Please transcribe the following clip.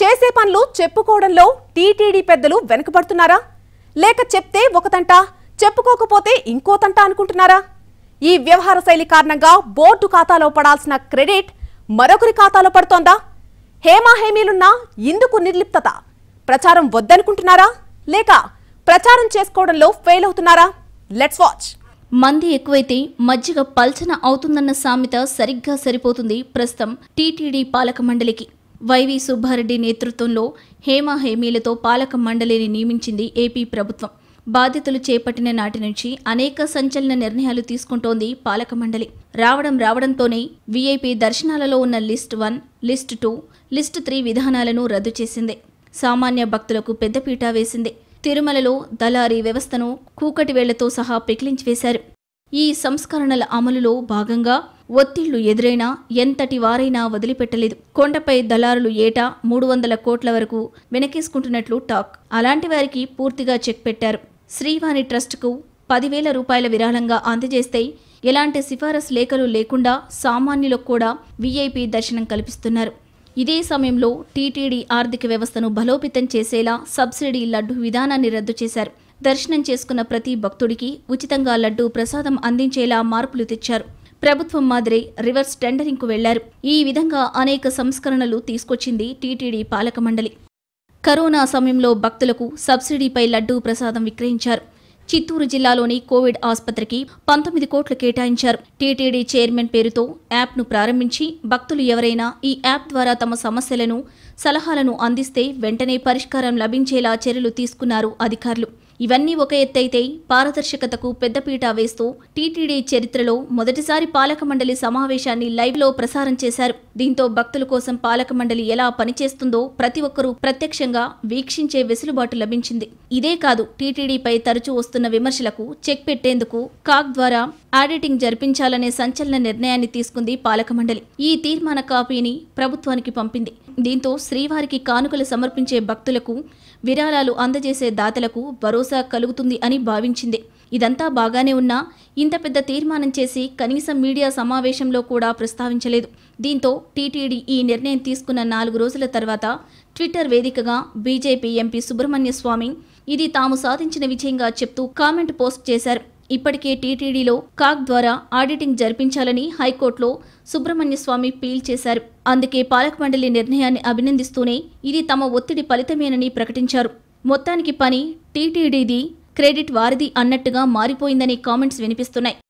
చేసే పనులు చెప్పుకోవడంలో టీటీడీ పెద్దలు వెనుకబడుతున్నారా లేక చెప్తే ఒకతంట చెప్పుకోకపోతే ఇంకోతంట అనుకుంటున్నారా ఈ వ్యవహార శైలి కారణంగా బోర్డు ఖాతాలో పడాల్సిన క్రెడిట్ మరొకరి ఖాతాలో పడుతోందా హేమాహేమీలున్నా ఇందుకు నిర్లిప్తత ప్రచారం వద్దనుకుంటున్నారా లేక ప్రచారం చేసుకోవడంలో ఫెయిల్ అవుతున్నారా లెట్స్ వాచ్ మంది ఎక్కువైతే మజ్జిగ పల్చన అవుతుందన్న సామెత సరిగ్గా సరిపోతుంది ప్రస్తుతం టీటీడీ పాలక మండలికి వైవి సుబ్బారెడ్డి నేతృత్వంలో హేమా హేమీలతో పాలక మండలిని నియమించింది ఏపీ ప్రభుత్వం బాధ్యతలు చేపట్టిన నాటి నుంచి అనేక సంచలన నిర్ణయాలు తీసుకుంటోంది పాలక మండలి రావడం రావడంతోనే వీఐపీ దర్శనాలలో ఉన్న list one list two list three విధానాలను రద్దు చేసింది సామాన్య భక్తులకు పెద్దపీట వేసింది తిరుమలలో దళారీ వ్యవస్థను కూకటి వేళ్లతో సహా పెకిలించి వేశారు ఈ సంస్కరణల అమలులో భాగంగా ఒత్తిళ్లు ఎదురైనా ఎంతటి వారైనా వదిలిపెట్టలేదు కొండపై దళారులు ఏటా మూడు వందల కోట్ల వరకు వెనకేసుకుంటున్నట్లు టాక్ అలాంటి వారికి పూర్తిగా చెక్ పెట్టారు శ్రీవాణి ట్రస్టుకు పదివేల రూపాయల విరాళంగా అందజేస్తే ఎలాంటి సిఫారసు లేఖలు లేకుండా సామాన్యులకు కూడా వీఐపీ దర్శనం కల్పిస్తున్నారు ఇదే సమయంలో టీటీడీ ఆర్థిక వ్యవస్థను బలోపేతం చేసేలా సబ్సిడీ లడ్డు విధానాన్ని రద్దు చేశారు దర్శనం చేసుకున్న ప్రతి భక్తుడికి ఉచితంగా లడ్డు ప్రసాదం అందించేలా మార్పులు తెచ్చారు ప్రభుత్వం మాదిరే రివర్స్ టెండరింగ్కు వెళ్లారు ఈ విధంగా అనేక సంస్కరణలు తీసుకొచ్చింది టీటీడీ పాలక మండలి కరోనా సమయంలో భక్తులకు సబ్సిడీపై లడ్డూ ప్రసాదం విక్రయించారు చిత్తూరు జిల్లాలోని కోవిడ్ ఆసుపత్రికి పంతొమ్మిది కోట్లు కేటాయించారు టీటీడీ చైర్మన్ పేరుతో యాప్ను ప్రారంభించి భక్తులు ఎవరైనా ఈ యాప్ ద్వారా తమ సమస్యలను సలహాలను అందిస్తే వెంటనే పరిష్కారం లభించేలా చర్యలు తీసుకున్నారు అధికారులు ఇవన్నీ ఒక ఎత్తైతే పారదర్శకతకు పెద్దపీట వేస్తూ టీటీడీ చరిత్రలో మొదటిసారి పాలక మండలి సమావేశాన్ని లైవ్లో ప్రసారం చేశారు దీంతో భక్తుల కోసం పాలక మండలి ఎలా పనిచేస్తుందో ప్రతి ఒక్కరూ ప్రత్యక్షంగా వీక్షించే వెసులుబాటు లభించింది ఇదే కాదు టీటీడీపై తరచూ వస్తున్న విమర్శలకు చెక్ పెట్టేందుకు కాగ్ ద్వారా ఆడిటింగ్ జరిపించాలనే సంచలన నిర్ణయాన్ని తీసుకుంది పాలక మండలి ఈ తీర్మాన కాపీని ప్రభుత్వానికి పంపింది దీంతో శ్రీవారికి కానుకలు సమర్పించే భక్తులకు విరాళాలు అందజేసే దాతలకు భరోసా కలుగుతుంది అని భావించింది ఇదంతా బాగానే ఉన్నా ఇంత పెద్ద తీర్మానం చేసి కనీసం మీడియా సమావేశంలో కూడా ప్రస్తావించలేదు దీంతో టీటీడీ ఈ నిర్ణయం తీసుకున్న నాలుగు రోజుల తర్వాత ట్విట్టర్ వేదికగా బీజేపీ ఎంపీ సుబ్రహ్మణ్య స్వామి ఇది తాము సాధించిన విజయంగా చెప్తూ కామెంట్ పోస్ట్ చేశారు ఇప్పటికే టీటీడీలో కాగ్ ద్వారా ఆడిటింగ్ జరిపించాలని హైకోర్టులో సుబ్రహ్మణ్య స్వామి పీల్ చేశారు అందుకే పాలక మండలి నిర్ణయాన్ని అభినందిస్తూనే ఇది తమ ఒత్తిడి ఫలితమేనని ప్రకటించారు మొత్తానికి పని టీటీడీది క్రెడిట్ వారిది అన్నట్టుగా మారిపోయిందనే కామెంట్స్ వినిపిస్తున్నాయి